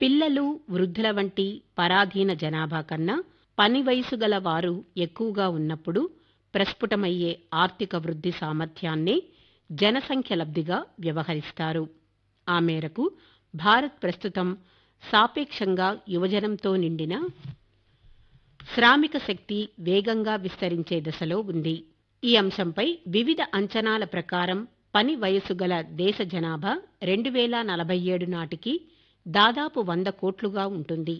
పిల్లలు వృద్ధుల వంటి పరాధీన జనాభా కన్నా పని వయసు గల వారు ఎక్కువగా ఉన్నప్పుడు ప్రస్ఫుటమయ్యే ఆర్థిక వృద్ధి సామర్థ్యాన్నే జనసంఖ్య లబ్ధిగా వ్యవహరిస్తారు ఆ మేరకు భారత్ ప్రస్తుతం సాపేక్షంగా యువజనంతో నిండిన శ్రామిక శక్తి వేగంగా విస్తరించే దశలో ఉంది ఈ అంశంపై వివిధ అంచనాల ప్రకారం పని వయసు గల దేశ జనాభా రెండు వేల నలభై ఏడు నాటికి దాదాపు వంద కోట్లుగా ఉంటుంది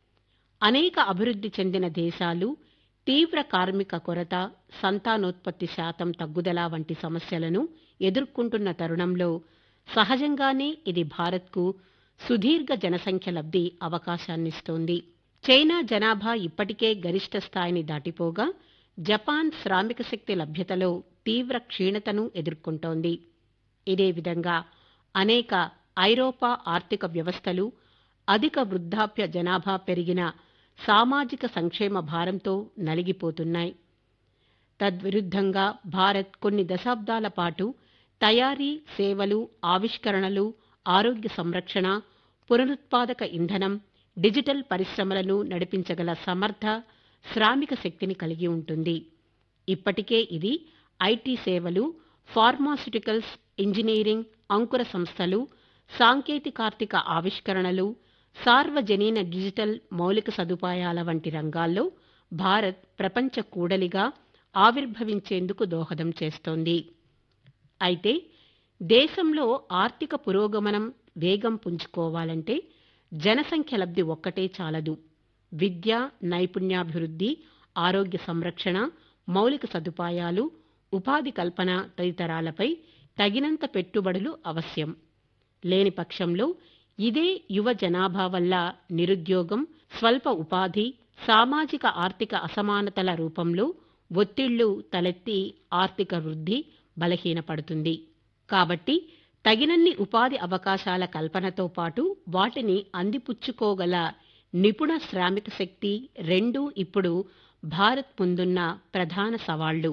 అనేక అభివృద్ధి చెందిన దేశాలు తీవ్ర కార్మిక కొరత సంతానోత్పత్తి శాతం తగ్గుదల వంటి సమస్యలను ఎదుర్కొంటున్న తరుణంలో సహజంగానే ఇది భారత్కు సుదీర్ఘ జనసంఖ్య లబ్ధి అవకాశాన్నిస్తోంది చైనా జనాభా ఇప్పటికే గరిష్ట స్థాయిని దాటిపోగా జపాన్ శ్రామిక శక్తి లభ్యతలో తీవ్ర క్షీణతను ఎదుర్కొంటోంది ఇదే విధంగా అనేక ఐరోపా ఆర్థిక వ్యవస్థలు అధిక వృద్ధాప్య జనాభా పెరిగిన సామాజిక సంక్షేమ భారంతో నలిగిపోతున్నాయి తద్విరుద్ధంగా భారత్ కొన్ని దశాబ్దాల పాటు తయారీ సేవలు ఆవిష్కరణలు ఆరోగ్య సంరక్షణ పునరుత్పాదక ఇంధనం డిజిటల్ పరిశ్రమలను నడిపించగల సమర్థ శ్రామిక శక్తిని కలిగి ఉంటుంది ఇప్పటికే ఇది ఐటీ సేవలు ఫార్మాస్యూటికల్స్ ఇంజనీరింగ్ అంకుర సంస్థలు సాంకేతికార్థిక ఆవిష్కరణలు సార్వజనీన డిజిటల్ మౌలిక సదుపాయాల వంటి రంగాల్లో భారత్ ప్రపంచ కూడలిగా ఆవిర్భవించేందుకు దోహదం చేస్తోంది అయితే దేశంలో ఆర్థిక పురోగమనం వేగం పుంజుకోవాలంటే జనసంఖ్య లబ్ధి ఒక్కటే చాలదు విద్య నైపుణ్యాభివృద్ధి ఆరోగ్య సంరక్షణ మౌలిక సదుపాయాలు ఉపాధి కల్పన తదితరాలపై తగినంత పెట్టుబడులు అవశ్యం లేని పక్షంలో ఇదే యువ జనాభా వల్ల నిరుద్యోగం స్వల్ప ఉపాధి సామాజిక ఆర్థిక అసమానతల రూపంలో ఒత్తిళ్లు తలెత్తి ఆర్థిక వృద్ధి బలహీనపడుతుంది కాబట్టి తగినన్ని ఉపాధి అవకాశాల కల్పనతో పాటు వాటిని అందిపుచ్చుకోగల నిపుణ శ్రామిక శక్తి రెండూ ఇప్పుడు భారత్ ముందున్న ప్రధాన సవాళ్లు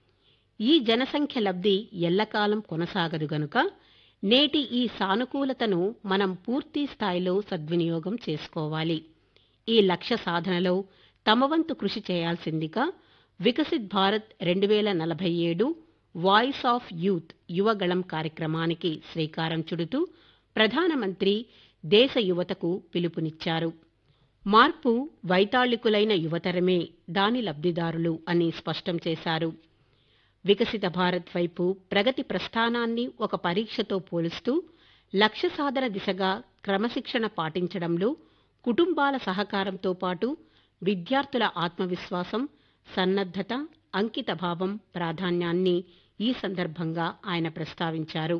ఈ జనసంఖ్య లబ్ధి ఎల్లకాలం కొనసాగదు గనుక నేటి ఈ సానుకూలతను మనం పూర్తి స్థాయిలో సద్వినియోగం చేసుకోవాలి ఈ లక్ష్య సాధనలో తమ వంతు కృషి చేయాల్సిందిగా వికసిత్ భారత్ రెండు వేల నలభై ఏడు వాయిస్ ఆఫ్ యూత్ యువగళం కార్యక్రమానికి శ్రీకారం చుడుతూ ప్రధానమంత్రి దేశ యువతకు పిలుపునిచ్చారు మార్పు వైతాళికులైన యువతరమే దాని లబ్ధిదారులు అని స్పష్టం చేశారు వికసిత భారత్ వైపు ప్రగతి ప్రస్థానాన్ని ఒక పరీక్షతో పోలుస్తూ లక్ష్య సాధన దిశగా క్రమశిక్షణ పాటించడంలో కుటుంబాల సహకారంతో పాటు విద్యార్థుల ఆత్మవిశ్వాసం సన్నద్ధత అంకితభావం ప్రాధాన్యాన్ని ఈ సందర్భంగా ఆయన ప్రస్తావించారు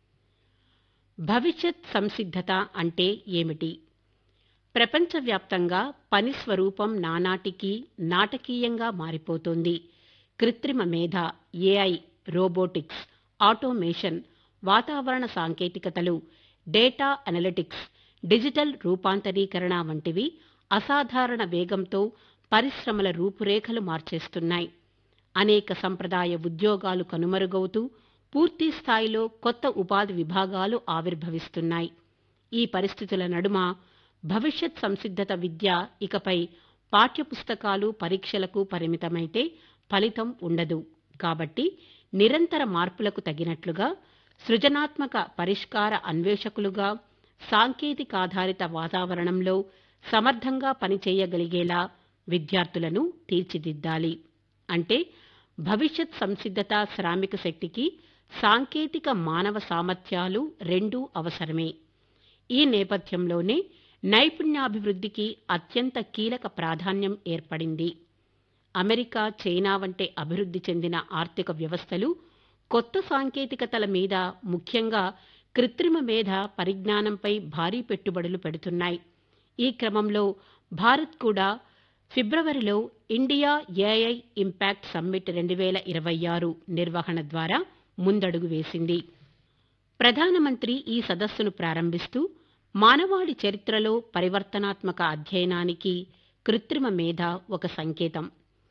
భవిష్యత్ సంసిద్ధత అంటే ఏమిటి ప్రపంచవ్యాప్తంగా పని స్వరూపం నానాటికి నాటకీయంగా మారిపోతోంది కృత్రిమ మేధ ఏఐ రోబోటిక్స్ ఆటోమేషన్ వాతావరణ సాంకేతికతలు డేటా అనలిటిక్స్ డిజిటల్ రూపాంతరీకరణ వంటివి అసాధారణ వేగంతో పరిశ్రమల రూపురేఖలు మార్చేస్తున్నాయి అనేక సంప్రదాయ ఉద్యోగాలు కనుమరుగవుతూ పూర్తి స్థాయిలో కొత్త ఉపాధి విభాగాలు ఆవిర్భవిస్తున్నాయి ఈ పరిస్థితుల నడుమ భవిష్యత్ సంసిద్ధత విద్య ఇకపై పాఠ్యపుస్తకాలు పరీక్షలకు పరిమితమైతే ఫలితం ఉండదు కాబట్టి నిరంతర మార్పులకు తగినట్లుగా సృజనాత్మక పరిష్కార అన్వేషకులుగా సాంకేతికాధారిత వాతావరణంలో సమర్థంగా పనిచేయగలిగేలా విద్యార్థులను తీర్చిదిద్దాలి అంటే భవిష్యత్ సంసిద్ధత శ్రామిక శక్తికి సాంకేతిక మానవ సామర్థ్యాలు రెండూ అవసరమే ఈ నేపథ్యంలోనే నైపుణ్యాభివృద్ధికి అత్యంత కీలక ప్రాధాన్యం ఏర్పడింది అమెరికా చైనా వంటి అభివృద్ధి చెందిన ఆర్థిక వ్యవస్థలు కొత్త సాంకేతికతల మీద ముఖ్యంగా కృత్రిమ మేధ పరిజ్ఞానంపై భారీ పెట్టుబడులు పెడుతున్నాయి ఈ క్రమంలో భారత్ కూడా ఫిబ్రవరిలో ఇండియా ఏఐ ఇంపాక్ట్ సమ్మిట్ రెండు వేల ఇరవై ఆరు నిర్వహణ ద్వారా ముందడుగు వేసింది ప్రధానమంత్రి ఈ సదస్సును ప్రారంభిస్తూ మానవాళి చరిత్రలో పరివర్తనాత్మక అధ్యయనానికి కృత్రిమ మేధ ఒక సంకేతం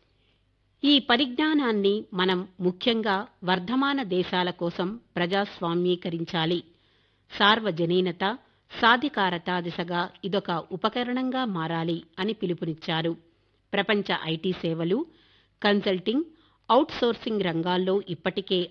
ఈ పరిజ్ఞానాన్ని మనం ముఖ్యంగా వర్ధమాన దేశాల కోసం ప్రజాస్వామ్యీకరించాలి సార్వజనీనత సాధికారత దిశగా ఇదొక ఉపకరణంగా మారాలి అని పిలుపునిచ్చారు ప్రపంచ ఐటీ సేవలు కన్సల్టింగ్ అవుట్సోర్సింగ్ రంగాల్లో ఇప్పటికే